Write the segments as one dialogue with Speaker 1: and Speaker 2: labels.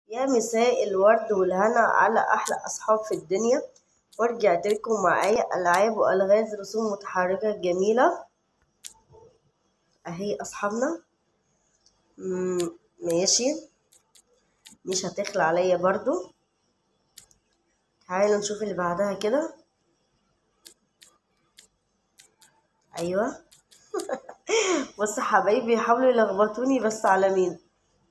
Speaker 1: يا مساء الورد والهنا على أحلى أصحاب في الدنيا ورجعت لكم معايا ألعاب وألغاز رسوم متحركة جميلة أهي أصحابنا مم، ماشي مش هتخلى عليا برضو تعالوا نشوف اللي بعدها كده أيوة بص حبايبي بيحاولوا يلخبطوني بس على مين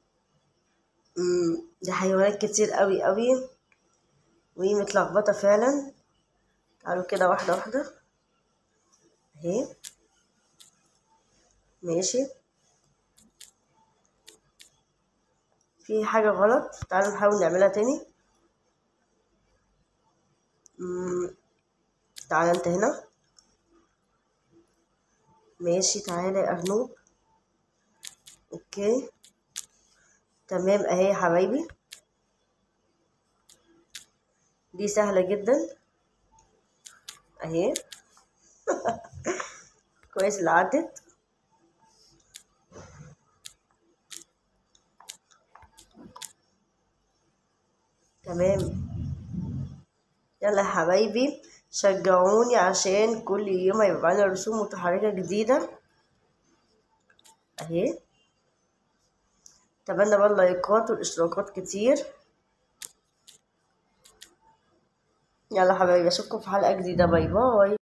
Speaker 1: مم، دي حيوانات كتير قوي قوي وهي متلخبطة فعلا تعالوا كده واحدة واحدة اهي ماشي في حاجة غلط تعالوا نحاول نعملها تاني مم، تعالى انت هنا ماشي تعالى يا أرنوب اوكي تمام اهي يا حبايبي دي سهلة جدا اهي كويس اللي عدت تمام يلا يا حبايبي شجعوني عشان كل يوم هيبقى معانا رسوم متحركة جديدة اهي اتمنى بقى اللايكات والاشتراكات كتير يلا حبايبي اشوفكم في حلقة جديدة باي باي